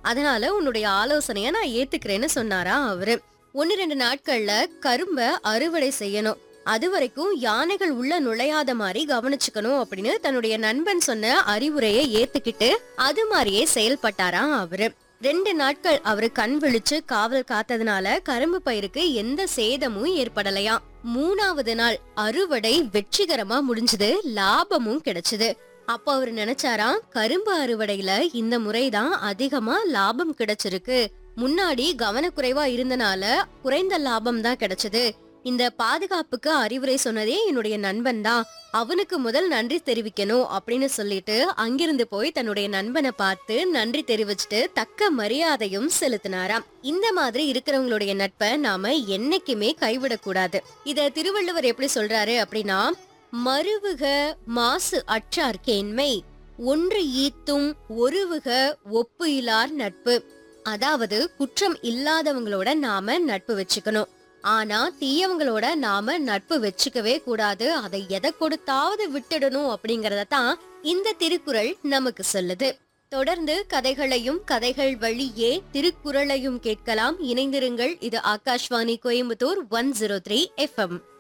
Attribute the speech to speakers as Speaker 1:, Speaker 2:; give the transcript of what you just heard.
Speaker 1: அதனால உன்னுடைய ஆலோசனைய நான் ஏத்துக்கிறேன்னு சொன்னாரா அவரு ஒன்னு ரெண்டு நாட்கள்ல கரும்ப அறுவடை செய்யணும் அது வரைக்கும் யானைகள் உள்ள நுழையாத மாதிரி கவனிச்சுக்கணும் அப்படின்னு தன்னுடைய நண்பன் சொன்ன அறிவுரையை ஏத்துக்கிட்டு அது மாதிரியே செயல்பட்டாராம் அவரு ரெண்டு நாட்கள் அவரு கண் விழிச்சு காவல் காத்ததுனால கரும்பு பயிருக்கு எந்த சேதமும் ஏற்படலையாம் மூணாவது நாள் அறுவடை வெற்றிகரமா முடிஞ்சது லாபமும் கிடைச்சது அப்ப அவர் நினைச்சாராம் கரும்பு அறுவடையில இந்த முறைதான் அதிகமா லாபம் கிடைச்சிருக்கு முன்னாடி கவனக்குறைவா இருந்தனால குறைந்த லாபம் தான் கிடைச்சது இந்த பாதுகாப்புக்கு அறிவுரை சொன்னதே என்னுடைய நண்பன் தான் அவனுக்கு முதல் நன்றி தெரிவிக்கணும் அப்படின்னு சொல்லிட்டு அங்கிருந்து போய் தன்னுடைய நண்பனை பார்த்து நன்றி தெரிவிச்சுட்டு தக்க மரியாதையும் செலுத்தினாராம் இந்த மாதிரி இருக்கிறவங்களுடைய நட்பை நாம என்னைக்குமே கைவிடக்கூடாது இத திருவள்ளுவர் எப்படி சொல்றாரு அப்படின்னா மருவுக மாசு அற்றார்கேண்மை ஒன்று ஈத்தும் ஒருவுக ஒப்பு இலார் நட்பு அதாவது குற்றம் இல்லாதவங்களோட நாம நட்பு வச்சுக்கணும் ஆனா தீயவங்களோட நாம நட்பு வச்சுக்கவே கூடாது அதை எதை கொடுத்தாவது விட்டுடணும் அப்படிங்கறத தான் இந்த திருக்குறள் நமக்கு சொல்லுது தொடர்ந்து கதைகளையும் கதைகள் வழியே திருக்குறளையும் கேட்கலாம் இணைந்திருங்கள் இது Akashvani Coimbatore one zero three FM